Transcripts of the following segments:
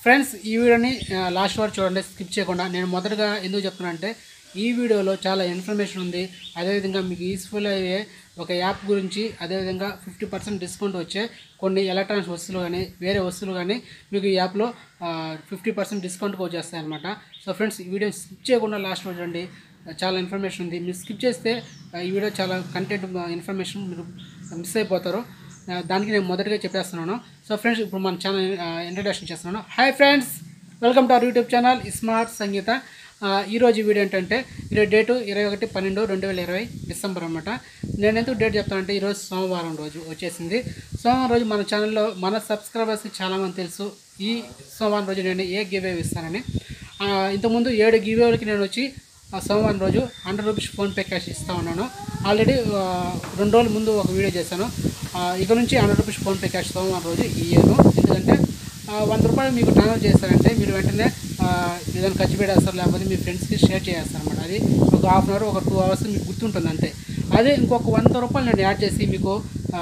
friends ఈ వీడియోని ఆ, లాస్ట్ వరకు చూడండి స్కిప్ చేయకుండా నేను మొదటగా ఎందుకు చెప్తున్నానంటే ఈ వీడియోలో చాలా ఇన్ఫర్మేషన్ ఉంది అదేవిధంగా మీకు యూస్ఫుల్ అయ్యే ఒక యాప్ గురించి అదేవిధంగా ఫిఫ్టీ పర్సెంట్ డిస్కౌంట్ వచ్చే కొన్ని ఎలక్ట్రానిక్స్ వస్తువులు కానీ వేరే వస్తువులు కానీ మీకు ఈ యాప్లో ఫిఫ్టీ పర్సెంట్ డిస్కౌంట్కి వచ్చేస్తాయి అనమాట సో ఫ్రెండ్స్ ఈ వీడియో స్కిప్ చేయకుండా లాస్ట్ వరకు చూడండి చాలా ఇన్ఫర్మేషన్ ఉంది మీరు స్కిప్ చేస్తే ఆ, ఈ వీడియో చాలా కంటెంట్ ఇన్ఫర్మేషన్ మీరు మిస్ అయిపోతారు ఆ, దానికి నేను మొదటగా చెప్పేస్తున్నాను సో ఫ్రెండ్స్ ఇప్పుడు మన ఛానల్ ఇంట్రడక్షన్ చేస్తున్నాను hi friends welcome to our YouTube channel smart Sangeetha ఆ, ఈరోజు వీడియో ఏంటంటే ఈరోజు డేటు ఇరవై ఒకటి పన్నెండు రెండు వేల ఇరవై డిసెంబర్ అనమాట నేను ఎందుకు డేట్ చెప్తానంటే ఈరోజు సోమవారం రోజు వచ్చేసింది సోమవారం రోజు మన ఛానల్లో మన సబ్స్క్రైబర్స్కి చాలామంది తెలుసు ఈ సోమవారం రోజు నేను ఏ గివ్ ఇస్తానని ఆ, ఇంతకుముందు ఏడు గివేలకి నేను వచ్చి ఆ సోమవారం రోజు హండ్రెడ్ రూపీస్ ఫోన్పే క్యాష్ ఇస్తూ ఉన్నాను ఆల్రెడీ ఆ, రెండు రోజుల ముందు ఒక వీడియో చేశాను ఆ, ఇక నుంచి హండ్రెడ్ రూపీస్ ఫోన్పే క్యాష్ సోమవారం రోజు ఇయ్యాను ఎందుకంటే ఆ, వంద రూపాయలు మీకు ట్రాన్స్ఫర్ చేస్తారంటే మీరు వెంటనే ఆ, ఏదైనా ఖర్చు పెట్టేస్తారు లేకపోతే మీ ఫ్రెండ్స్కి షేర్ చేస్తారు అనమాట అది ఒక హాఫ్ అన్ అవర్ ఒక టూ అవర్స్ మీకు గుర్తుంటుంది అంతే అదే ఇంకొక వంద రూపాయలు నేను యాడ్ చేసి మీకు ఆ,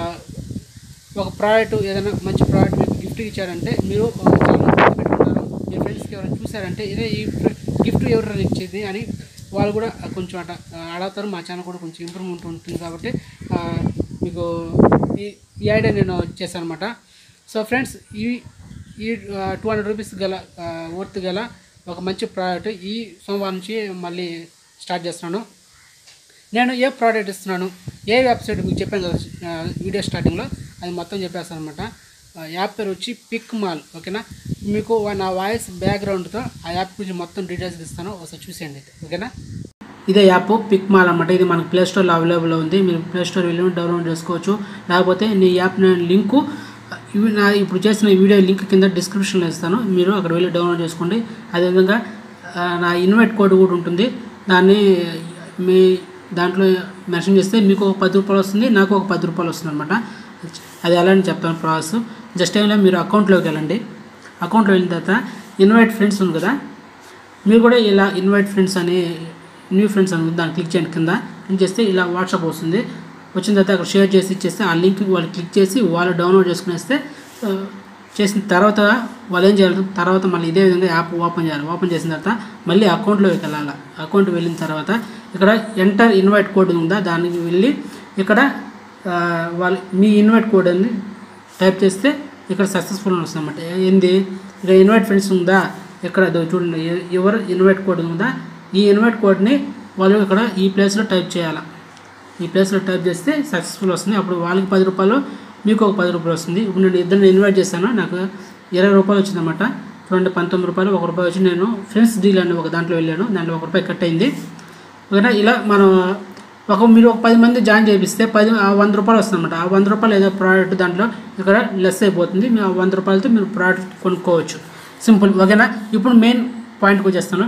ఒక ప్రోడక్ట్ ఏదైనా మంచి ప్రోడక్ట్ మీకు గిఫ్ట్ ఇచ్చారంటే మీరు ఆ, చాలా పెట్టుకుంటారు మీ ఫ్రెండ్స్కి ఎవరైనా చూసారంటే ఇదే ఈ గిఫ్ట్ ఎవరైనా ఇచ్చేది అని వాళ్ళు కూడా కొంచెం అట ఆ, అడుగుతారు మా ఛానల్ కూడా కొంచెం ఇంప్రూవ్మెంట్ ఉంటుంది కాబట్టి ఆ, మీకు ఈ ఈ ఐడియా నేను చేశాను అనమాట సో ఫ్రెండ్స్ ఈ ఈ టూ హండ్రెడ్ రూపీస్ గల వర్త్ గల ఒక మంచి ప్రోడక్ట్ ఈ సోమవారం నుంచి మళ్ళీ స్టార్ట్ చేస్తున్నాను నేను ఏ ప్రోడక్ట్ ఇస్తున్నాను ఏ వెబ్సైట్ మీకు చెప్పాను కదా ఆ, వీడియో స్టార్టింగ్లో అది మొత్తం చెప్పేస్తాను అనమాట యాప్ పేరు వచ్చి పిక్ మాల్ ఓకేనా మీకు నా వాయిస్ బ్యాక్గ్రౌండ్తో ఆ యాప్ గురించి మొత్తం డీటెయిల్స్ ఇస్తాను ఒకసారి చూసేయండి అయితే ఓకేనా ఇదే యాప్ పిక్ మాల్ అనమాట ఇది మనకు ప్లే స్టోర్లో అవైలబుల్ ఉంది మీరు ప్లే స్టోర్ వెళ్ళి డౌన్లోడ్ చేసుకోవచ్చు లేకపోతే నీ యాప్ నేను లింకు ఇవి నా ఇప్పుడు చేసిన ఈ వీడియో లింక్ కింద డిస్క్రిప్షన్లో ఇస్తాను మీరు అక్కడ వెళ్ళి డౌన్లోడ్ చేసుకోండి అదేవిధంగా ఆ, నా ఇన్వైట్ కోడ్ కూడా ఉంటుంది దాన్ని మీ దాంట్లో మెన్షన్ చేస్తే మీకు ఒక పది రూపాయలు వస్తుంది నాకు ఒక పది రూపాయలు వస్తుంది అనమాట అది ఎలా అని చెప్తాను ప్రాసెస్ జస్ట్ ఏమైనా మీరు అకౌంట్లోకి వెళ్ళండి అకౌంట్లో వెళ్ళిన తర్వాత ఇన్వైట్ ఫ్రెండ్స్ ఉంది కదా మీరు కూడా ఇలా ఇన్వైట్ ఫ్రెండ్స్ అని న్యూ ఫ్రెండ్స్ అని ఉంది, దాన్ని క్లిక్ చేయండి కింద క్లిక్ చేస్తే ఇలా వాట్సాప్ వస్తుంది వచ్చిన తర్వాత అక్కడ షేర్ చేసి ఇచ్చేస్తే ఆ లింక్ వాళ్ళు క్లిక్ చేసి వాళ్ళు డౌన్లోడ్ చేసుకునేస్తే ఆ, చేసిన తర్వాత వాళ్ళు ఏం చేయాలి తర్వాత మళ్ళీ ఇదే విధంగా యాప్ ఓపెన్ చేయాలి ఓపెన్ చేసిన తర్వాత మళ్ళీ అకౌంట్లోకి వెళ్ళాలి అకౌంట్ వెళ్ళిన తర్వాత ఇక్కడ ఎంటర్ ఇన్వైట్ కోడ్ ఉందా దానికి వెళ్ళి ఇక్కడ ఆ, వాళ్ళ మీ ఇన్వైట్ కోడ్ అని టైప్ చేస్తే ఇక్కడ సక్సెస్ఫుల్ అని వస్తుంది అనమాట ఏంది ఇక్కడ ఇన్వైట్ ఫ్రెండ్స్ ఉందా ఇక్కడ అదో చూడండి ఎ- ఎవరు ఇన్వైట్ కోడ్ ఉందా ఈ ఇన్వైట్ కోడ్ని వాళ్ళు ఇక్కడ ఈ ప్లేస్లో టైప్ చేయాలి ఈ ప్లేస్లో టైప్ చేస్తే సక్సెస్ఫుల్ వస్తుంది అప్పుడు వాళ్ళకి పది రూపాయలు మీకు ఒక పది రూపాయలు వస్తుంది ఇప్పుడు నేను ఇద్దరిని ఇన్వైట్ చేశాను నాకు ఇరవై రూపాయలు వచ్చిందన్నమాట చూడండి పంతొమ్మిది రూపాయలు ఒక రూపాయి వచ్చి నేను ఫ్రెండ్స్ డీల్ అని ఒక దాంట్లో వెళ్ళాను దాంట్లో ఒక రూపాయి కట్ అయింది ఓకేనా ఇలా మనం ఒక మీరు ఒక పది మంది జాయిన్ చేపిస్తే పది ఆ వంద రూపాయలు వస్తుంది అనమాట ఆ వంద రూపాయలు ఏదో ప్రోడక్ట్ దాంట్లో ఇక్కడ లెస్ అయిపోతుంది మీ ఆ వంద రూపాయలతో మీరు ప్రోడక్ట్ కొనుక్కోవచ్చు సింపుల్ ఓకేనా ఇప్పుడు మెయిన్ పాయింట్కి వచ్చేస్తాను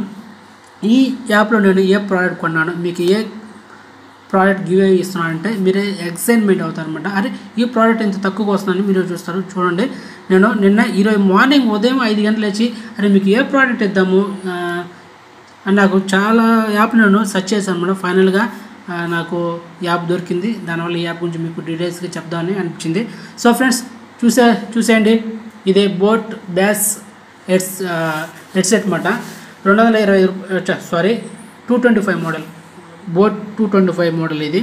ఈ యాప్లో నేను ఏ ప్రోడక్ట్ కొన్నాను మీకు ఏ ప్రోడక్ట్ గివ్ ఇస్తున్నానంటే మీరే ఎక్సైట్మెంట్ అవుతారు అనమాట అరే ఈ ప్రోడక్ట్ ఇంత తక్కువగా వస్తుందని మీరు చూస్తారు చూడండి నేను నిన్న ఈరోజు మార్నింగ్ ఉదయం ఐదు గంటలు లేచి అరే మీకు ఏ ప్రోడక్ట్ ఇద్దాము ఆ, అని నాకు చాలా యాప్ నేను సెర్చ్ చేశాను అనమాట ఫైనల్గా ఆ, నాకు యాప్ దొరికింది దానివల్ల ఈ యాప్ గురించి మీకు డీటెయిల్స్గా చెప్దామని అనిపించింది సో ఫ్రెండ్స్ చూసే చూసేయండి ఇదే బోట్ బ్యాస్ హెడ్స్ హెడ్సెట్ అనమాట రెండు వందల ఇరవై sorry two twenty five model Boat two twenty five model ఇది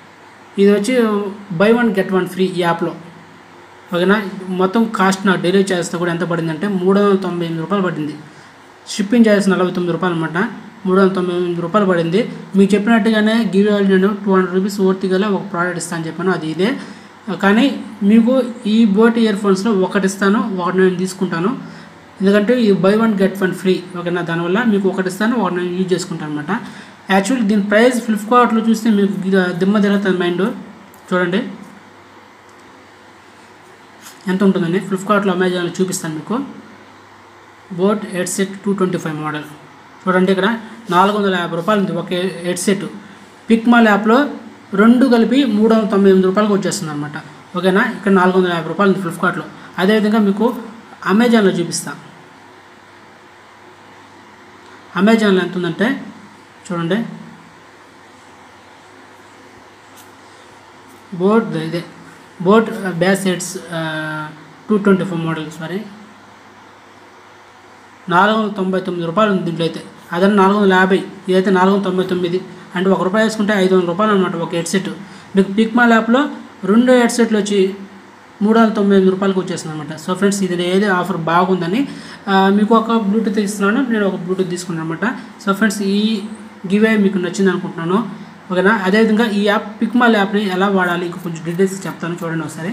ఇది వచ్చి buy one get one free ఈ యాప్లో ఓకేనా మొత్తం కాస్ట్ నాకు డెలివరీ ఛార్జ్తో కూడా ఎంత పడిందంటే మూడు వందల తొంభై ఎనిమిది రూపాయలు పడింది షిప్పింగ్ ఛార్జెస్ నలభై తొమ్మిది రూపాయలు అనమాట మూడు వందల తొంభై ఎనిమిది రూపాయలు పడింది మీకు చెప్పినట్టుగానే గివ్ అవల్ నేను టూ హండ్రెడ్ రూపీస్ ఓర్తి గల ఒక ప్రోడక్ట్ ఇస్తాను చెప్పాను అది ఇదే కానీ మీకు ఈ బోట్ ఇయర్ ఫోన్స్లో ఒకటి ఇస్తాను ఒకటి నేను తీసుకుంటాను ఎందుకంటే ఈ buy one get one free ఓకేనా దానివల్ల మీకు ఒకటి ఇస్తాను ఒకటి నేను యూజ్ చేసుకుంటాను అనమాట యాక్చువల్లీ దీని ప్రైస్ ఫ్లిప్కార్ట్లో చూస్తే మీకు గిద- దిమ్మ తిరుగుతుంది మైండ్ చూడండి ఎంత ఉంటుందని ఫ్లిప్కార్ట్లో అమెజాన్లో చూపిస్తాను మీకు Boat headset two twenty five model చూడండి ఇక్కడ నాలుగు వందల యాభై రూపాయలు ఉంది ఒక హెడ్సెట్ పిక్మాల్ యాప్లో రెండు కలిపి మూడు వందల తొంభై ఎనిమిది రూపాయలకు వచ్చేస్తుంది అనమాట ఓకేనా ఇక్కడ నాలుగు వందల యాభై రూపాయలు ఉంది ఫ్లిప్కార్ట్లో అదేవిధంగా మీకు అమెజాన్లో చూపిస్తా అమెజాన్లో ఎంత ఉందంటే చూడండి బోట్ ఇదే Boat bass heads two twenty four model sorry నాలుగు వందల తొంభై తొమ్మిది రూపాయలు ఉంది దీంట్లో అయితే అదే నాలుగు వందల యాభై ఇదైతే నాలుగు వందల తొంభై తొమ్మిది అంటే ఒక రూపాయి వేసుకుంటే ఐదు వందల రూపాయలు అనమాట ఒక హెడ్సెట్ మీకు పిక్మా ల్యాప్లో రెండు హెడ్సెట్లు వచ్చి మూడు వందల తొంభై ఎనిమిది రూపాయలకు వచ్చేస్తుంది అనమాట సో ఫ్రెండ్స్ ఇది ఏది ఆఫర్ బాగుందని ఆ, మీకు ఒక బ్లూటూత్ ఇస్తున్నాను నేను ఒక బ్లూటూత్ తీసుకున్నాను అనమాట సో ఫ్రెండ్స్ ఈ గివే మీకు నచ్చింది అనుకుంటున్నాను ఓకేనా అదేవిధంగా ఈ యాప్ పిక్మాల్ యాప్ని ఎలా వాడాలి ఇంకా కొంచెం డీటెయిల్స్ చెప్తాను చూడండి ఒకసారి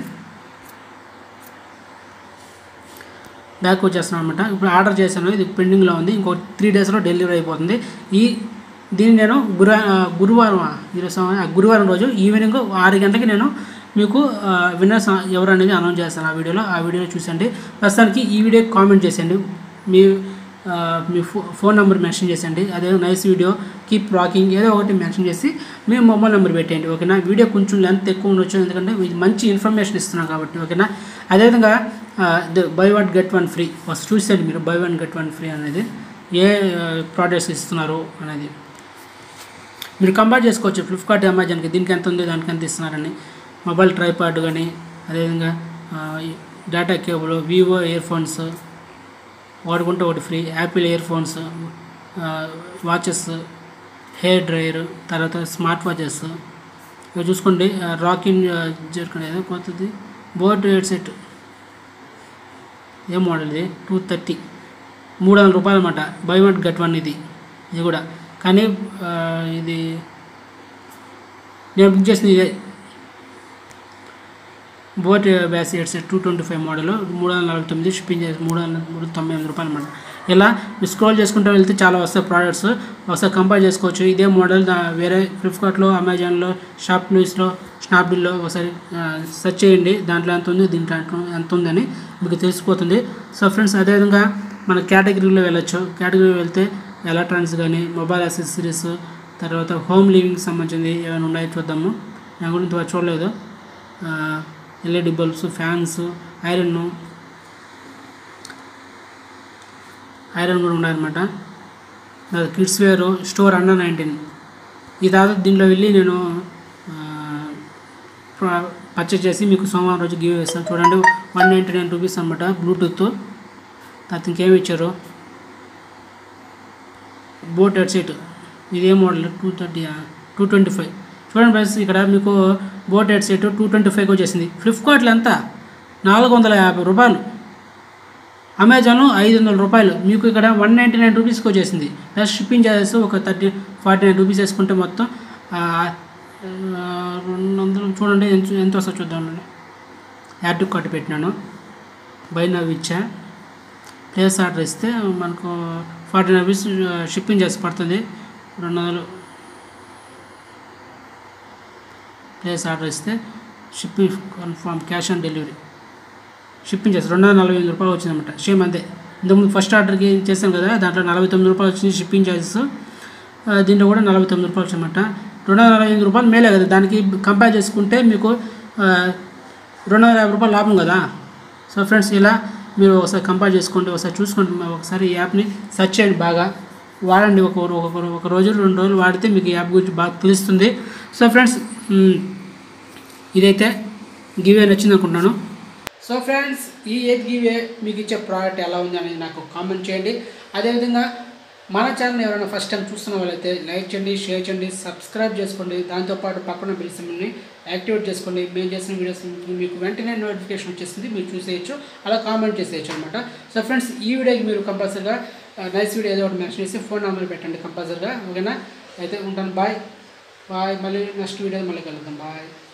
బ్యాక్ వచ్చేస్తున్నాను అనమాట ఇప్పుడు ఆర్డర్ చేశాను ఇది పెండింగ్లో ఉంది ఇంకో త్రీ డేస్లో డెలివరీ అయిపోతుంది ఈ దీన్ని నేను గురు గురువారం ఈరోజు సోమ- ఆ, గురువారం రోజు ఈవినింగ్ ఆరు గంటలకి నేను మీకు విన్నర్స్ ఎవరు అనేది అనౌన్స్ చేస్తాను ఆ వీడియోలో ఆ వీడియోలో చూసండి ప్రస్తుతానికి ఈ వీడియో కామెంట్ చేసేయండి మీ ఆ, మీ ఫో ఫోన్ నెంబర్ మెన్షన్ చేసేయండి అదే నైస్ వీడియో కీప్ రాకింగ్ ఏదో ఒకటి మెన్షన్ చేసి మీ మొబైల్ నెంబర్ పెట్టేయండి ఓకేనా వీడియో కొంచెం లెంత్ ఎక్కువ ఉండొచ్చు ఎందుకంటే ఇది మంచి ఇన్ఫర్మేషన్ ఇస్తున్నాం కాబట్టి ఓకేనా అదేవిధంగా buy one get one free first చూసేయండి మీరు buy one get one free అనేది ఏ ప్రోడక్ట్స్ ఇస్తున్నారు అనేది మీరు కంపేర్ చేసుకోవచ్చు ఫ్లిప్కార్ట్ అమెజాన్కి దీనికి ఎంత ఉంది దానికి ఎంత ఇస్తున్నారని మొబైల్ ట్రైపాడ్ కానీ అదేవిధంగా ఆ, ఈ data cable Vivo earphones వాడుకుంటే ఒకటి free Apple earphones watches hair dryer తర్వాత స్మార్ట్ వాచెస్ ఇక చూసుకోండి రాకిన్ జర్కన్ ఏదో కొత్తది బోట్ హెడ్సెట్ ఏ మోడల్ ఇది టూ థర్టీ మూడు వందల రూపాయలు అనమాట బై వన్ గెట్ వన్ ఇది ఇది కూడా కానీ ఆ, ఇది నేను బుక్ చేసింది ఇదే Boat bass headset two twenty five model మూడు వందల నలభై తొమ్మిది షిప్పింగ్ చేసి మూడు వందల మూడు తొంభై ఎనిమిది రూపాయలు అనమాట ఇలా మీరు స్క్రోల్ చేసుకుంటూ వెళ్తే చాలా వస్తాయి ప్రోడక్ట్స్ ఒకసారి కంపేర్ చేసుకోవచ్చు ఇదే మోడల్ దా- వేరే ఫ్లిప్కార్ట్లో అమెజాన్లో షాప్ క్లూస్లో స్నాప్డీల్లో ఒకసారి సెర్చ్ చేయండి దాంట్లో ఎంత ఉంది దీంట్లో ఎంత- ఎంత ఉందని మీకు తెలిసిపోతుంది సో ఫ్రెండ్స్ అదేవిధంగా మన కేటగిరీలో వెళ్ళొచ్చు కేటగిరీలో వెళ్తే ఎలక్ట్రానిక్స్ కానీ మొబైల్ అసెసరీస్ తర్వాత హోమ్ లివింగ్ సంబంధించింది ఏమైనా ఉన్నాయో చూద్దాము నా గురించి ఇంతవరకు చూడలేదు LED bulbs fans iron iron కూడా ఉన్నాయన్నమాట kids wear store under nineteen ఈ తర్వాత దీంట్లో వెళ్ళి నేను పర్చేస్ చేసి మీకు సోమవారం రోజు గివ్ వేస్తాను చూడండి వన్ నైంటీ నైన్ రూపీస్ అనమాట బ్లూటూత్ తర్వాత ఇంకేమి ఇచ్చారు బోట్ హెడ్సెట్ ఇదే model two thirty two twenty five చూడండి ఫ్రెండ్స్ ఇక్కడ మీకు బోట్ హెడ్సెట్ టూ ట్వంటీ ఫైవ్కి వచ్చేసింది ఫ్లిప్కార్ట్లో ఎంత నాలుగు వందల యాభై రూపాయలు అమెజాన్ ఐదు వందల రూపాయలు మీకు ఇక్కడ వన్ నైంటీ నైన్ రూపీస్కి వచ్చేసింది ప్లస్ షిప్పింగ్ చార్జెస్ ఒక థర్టీ ఫార్టీ నైన్ రూపీస్ వేసుకుంటే మొత్తం ఆ, ఆ, రెండు వందలు చూడండి ఎంత ఎంత వస్తుందో చూద్దామండి యాడ్ టు కార్ట్ పెట్టినాను బై నవ్ ఇచ్చా ప్లేస్ ఆర్డర్ ఇస్తే మనకు ఫార్టీ నైన్ రూపీస్ షిప్పింగ్ చేసి పడుతుంది రెండు వందలు ప్లేస్ ఆర్డర్ ఇస్తే shipping confirm cash on delivery shipping చేసి రెండు వందల నలభై ఎనిమిది రూపాయలు వచ్చిందన్నమాట సేమ్ అంతే ఇంతకుముందు ఫస్ట్ ఆర్డర్కి చేసాం కదా దాంట్లో నలభై తొమ్మిది రూపాయలు వచ్చింది షిప్పింగ్ ఛార్జెస్ దీంట్లో కూడా నలభై తొమ్మిది రూపాయలు వచ్చిందన్నమాట రెండు వందల నలభై ఎనిమిది రూపాయలు మేలే కదా దానికి కంపేర్ చేసుకుంటే మీకు ఆ, రెండు వందల యాభై రూపాయలు లాభం కదా సో ఫ్రెండ్స్ ఇలా మీరు ఒకసారి కంపేర్ చేసుకోండి ఒకసారి చూసుకోండి ఒకసారి ఈ యాప్ని సెర్చ్ చేయండి బాగా వాడండి ఒక ఒక ఒక రోజు రెండు రోజులు వాడితే మీకు ఈ యాప్ గురించి బాగా తెలుస్తుంది సో ఫ్రెండ్స్ మ్, ఇదైతే గివే నచ్చింది అనుకుంటున్నాను సో ఫ్రెండ్స్ ఈ ఎయిత్ గివే మీకు ఇచ్చే ప్రోడక్ట్ ఎలా ఉంది అనేది నాకు కామెంట్ చేయండి అదేవిధంగా మన ఛానల్ ఎవరైనా ఫస్ట్ టైం చూస్తున్న వాళ్ళైతే లైక్ చేయండి షేర్ చేయండి సబ్స్క్రైబ్ చేసుకోండి దాంతోపాటు పక్కన బిల్ సింబల్ని యాక్టివేట్ చేసుకోండి మేము చేసిన వీడియోస్ మీకు వెంటనే నోటిఫికేషన్ వచ్చేస్తుంది మీరు చూసేయచ్చు అలా కామెంట్ చేసేయచ్చు అనమాట సో ఫ్రెండ్స్ ఈ వీడియోకి మీరు కంపల్సరీగా నైస్ వీడియో ఏదో ఒకటి మెన్షన్ చేసి ఫోన్ నెంబర్ పెట్టండి కంపల్సరీగా ఓకేనా అయితే ఉంటాను బాయ్ బాయ్ మళ్ళీ నెక్స్ట్ వీడియో మళ్ళీ కలుద్దాం బాయ్